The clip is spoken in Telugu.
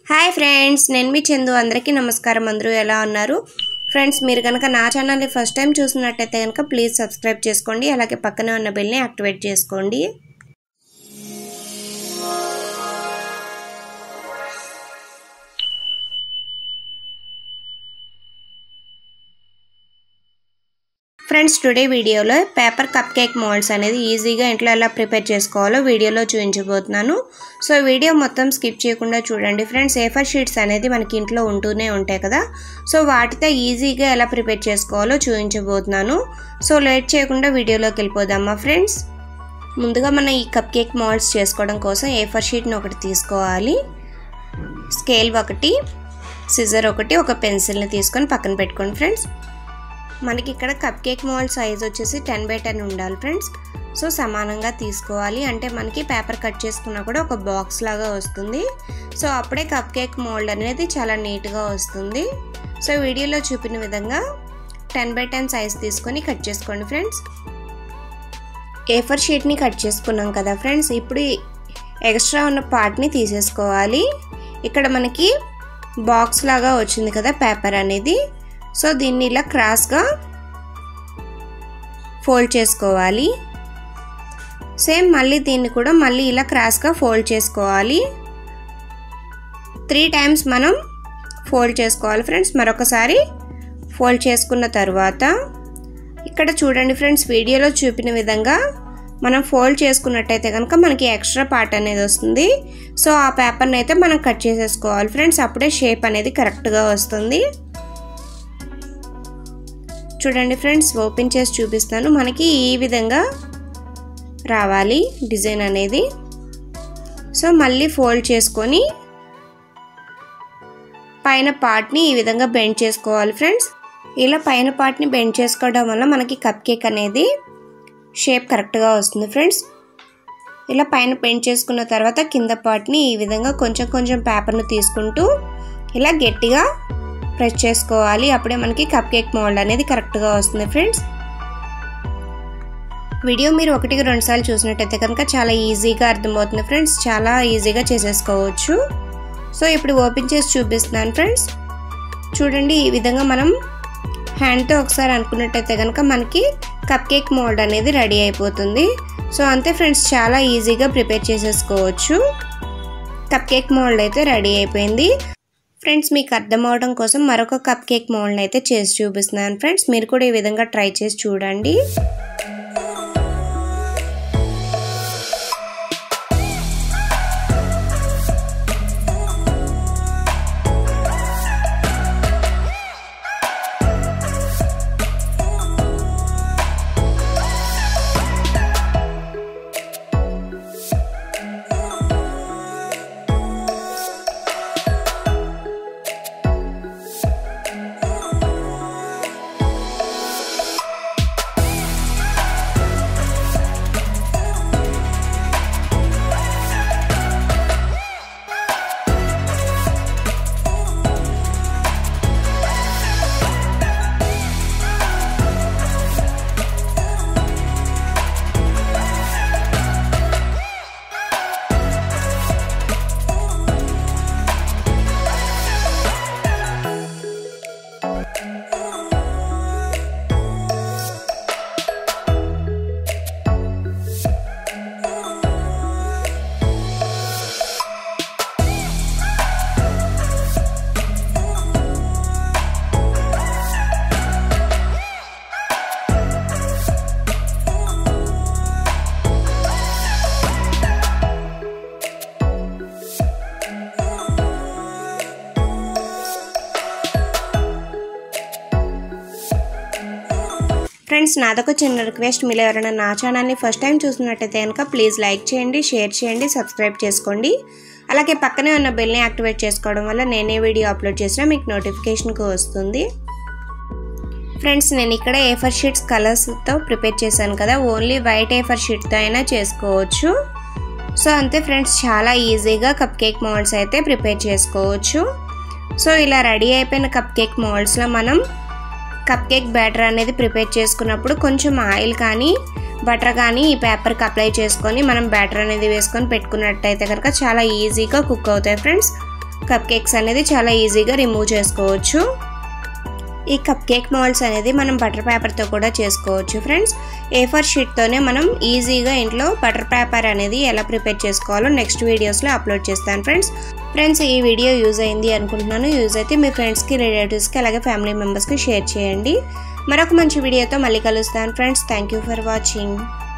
హాయ్ ఫ్రెండ్స్ నేను మీ చందు అందరికీ నమస్కారం అందరూ ఎలా ఉన్నారు ఫ్రెండ్స్ మీరు కనుక నా ఛానల్ని ఫస్ట్ టైం చూసినట్టయితే కనుక ప్లీజ్ సబ్స్క్రైబ్ చేసుకోండి అలాగే పక్కనే ఉన్న బెల్ని యాక్టివేట్ చేసుకోండి ఫ్రెండ్స్ టుడే వీడియోలో పేపర్ కప్ కేక్ మోల్డ్స్ అనేది ఈజీగా ఇంట్లో ఎలా ప్రిపేర్ చేసుకోవాలో వీడియోలో చూపించబోతున్నాను సో వీడియో మొత్తం స్కిప్ చేయకుండా చూడండి ఫ్రెండ్స్ ఏఫర్ షీట్స్ అనేది మనకి ఇంట్లో ఉంటూనే ఉంటాయి కదా సో వాటితో ఈజీగా ఎలా ప్రిపేర్ చేసుకోవాలో చూపించబోతున్నాను సో లేట్ చేయకుండా వీడియోలోకి వెళ్ళిపోదామా ఫ్రెండ్స్ ముందుగా మనం ఈ కప్ కేక్ మోల్డ్స్ చేసుకోవడం కోసం ఏఫర్ షీట్ని ఒకటి తీసుకోవాలి స్కేల్ ఒకటి సిజర్ ఒకటి ఒక పెన్సిల్ని తీసుకొని పక్కన పెట్టుకోండి ఫ్రెండ్స్ మనకి ఇక్కడ కప్ కేక్ మోల్డ్ సైజ్ వచ్చేసి టెన్ బై టెన్ ఉండాలి ఫ్రెండ్స్ సో సమానంగా తీసుకోవాలి అంటే మనకి పేపర్ కట్ చేసుకున్నా కూడా ఒక బాక్స్ లాగా వస్తుంది సో అప్పుడే కప్ కేక్ మోల్డ్ అనేది చాలా నీట్గా వస్తుంది సో వీడియోలో చూపిన విధంగా టెన్ బై టెన్ సైజ్ తీసుకొని కట్ చేసుకోండి ఫ్రెండ్స్ ఏఫర్ షీట్ని కట్ చేసుకున్నాం కదా ఫ్రెండ్స్ ఇప్పుడు ఎక్స్ట్రా ఉన్న పార్ట్ని తీసేసుకోవాలి ఇక్కడ మనకి బాక్స్ లాగా వచ్చింది కదా పేపర్ అనేది సో దీన్ని ఇలా క్రాస్గా ఫోల్డ్ చేసుకోవాలి సేమ్ మళ్ళీ దీన్ని కూడా మళ్ళీ ఇలా క్రాస్గా ఫోల్డ్ చేసుకోవాలి త్రీ టైమ్స్ మనం ఫోల్డ్ చేసుకోవాలి ఫ్రెండ్స్ మరొకసారి ఫోల్డ్ చేసుకున్న తర్వాత ఇక్కడ చూడండి ఫ్రెండ్స్ వీడియోలో చూపిన విధంగా మనం ఫోల్డ్ చేసుకున్నట్టయితే కనుక మనకి ఎక్స్ట్రా పార్ట్ అనేది వస్తుంది సో ఆ పేపర్ని అయితే మనం కట్ చేసేసుకోవాలి ఫ్రెండ్స్ అప్పుడే షేప్ అనేది కరెక్ట్గా వస్తుంది చూడండి ఫ్రెండ్స్ ఓపెన్ చేసి చూపిస్తాను మనకి ఈ విధంగా రావాలి డిజైన్ అనేది సో మళ్ళీ ఫోల్డ్ చేసుకొని పైన పార్ట్ని ఈ విధంగా బెండ్ చేసుకోవాలి ఫ్రెండ్స్ ఇలా పైన పార్ట్ని బెండ్ చేసుకోవడం వల్ల మనకి కప్ కేక్ అనేది షేప్ కరెక్ట్గా వస్తుంది ఫ్రెండ్స్ ఇలా పైన బెండ్ చేసుకున్న తర్వాత కింద పార్ట్ని ఈ విధంగా కొంచెం కొంచెం పేపర్ను తీసుకుంటూ ఇలా గట్టిగా ప్రెస్ చేసుకోవాలి అప్పుడే మనకి కప్ కేక్ మోల్డ్ అనేది కరెక్ట్గా వస్తుంది ఫ్రెండ్స్ వీడియో మీరు ఒకటికి రెండు సార్లు చూసినట్టయితే కనుక చాలా ఈజీగా అర్థమవుతుంది ఫ్రెండ్స్ చాలా ఈజీగా చేసేసుకోవచ్చు సో ఇప్పుడు ఓపెన్ చేసి చూపిస్తున్నాను ఫ్రెండ్స్ చూడండి ఈ విధంగా మనం హ్యాండ్తో ఒకసారి అనుకున్నట్టయితే కనుక మనకి కప్ కేక్ మోల్డ్ అనేది రెడీ అయిపోతుంది సో అంతే ఫ్రెండ్స్ చాలా ఈజీగా ప్రిపేర్ చేసేసుకోవచ్చు కప్ కేక్ మోల్డ్ అయితే రెడీ అయిపోయింది ఫ్రెండ్స్ మీకు అర్థం అవడం కోసం మరొక కప్ కేక్ మోల్డ్ అయితే చేసి చూపిస్తున్నాను ఫ్రెండ్స్ మీరు కూడా ఈ విధంగా ట్రై చేసి చూడండి ఫ్రెండ్స్ నాదొక చిన్న రిక్వెస్ట్ మీరు ఎవరైనా నా ఛానల్ని ఫస్ట్ టైం చూసినట్టయితే కనుక ప్లీజ్ లైక్ చేయండి షేర్ చేయండి సబ్స్క్రైబ్ చేసుకోండి అలాగే పక్కనే ఉన్న బెల్ని యాక్టివేట్ చేసుకోవడం వల్ల నేనే వీడియో అప్లోడ్ చేసినా మీకు నోటిఫికేషన్కి వస్తుంది ఫ్రెండ్స్ నేను ఇక్కడ ఏఫర్ షీట్స్ కలర్స్తో ప్రిపేర్ చేశాను కదా ఓన్లీ వైట్ ఏఫర్ షీట్తో అయినా చేసుకోవచ్చు సో అంతే ఫ్రెండ్స్ చాలా ఈజీగా కప్ కేక్ మోల్డ్స్ అయితే ప్రిపేర్ చేసుకోవచ్చు సో ఇలా రెడీ అయిపోయిన కప్ కేక్ మోల్డ్స్లో మనం కప్ కేక్ బ్యాటర్ అనేది ప్రిపేర్ చేసుకున్నప్పుడు కొంచెం ఆయిల్ కానీ బటర్ కానీ ఈ పేపర్కి అప్లై చేసుకొని మనం బ్యాటర్ అనేది వేసుకొని పెట్టుకున్నట్టయితే కనుక చాలా ఈజీగా కుక్ అవుతాయి ఫ్రెండ్స్ కప్ కేక్స్ అనేది చాలా ఈజీగా రిమూవ్ చేసుకోవచ్చు ఈ కప్ కేక్ మోల్డ్స్ అనేది మనం బటర్ పేపర్తో కూడా చేసుకోవచ్చు ఫ్రెండ్స్ ఏ ఫర్ షీట్తోనే మనం ఈజీగా ఇంట్లో బటర్ పేపర్ అనేది ఎలా ప్రిపేర్ చేసుకోవాలో నెక్స్ట్ వీడియోస్లో అప్లోడ్ చేస్తాను ఫ్రెండ్స్ ఫ్రెండ్స్ ఈ వీడియో యూజ్ అయింది అనుకుంటున్నాను యూజ్ అయితే మీ ఫ్రెండ్స్కి రిలేటివ్స్కి అలాగే ఫ్యామిలీ మెంబర్స్కి షేర్ చేయండి మరొక మంచి వీడియోతో మళ్ళీ కలుస్తాను friends thank you for watching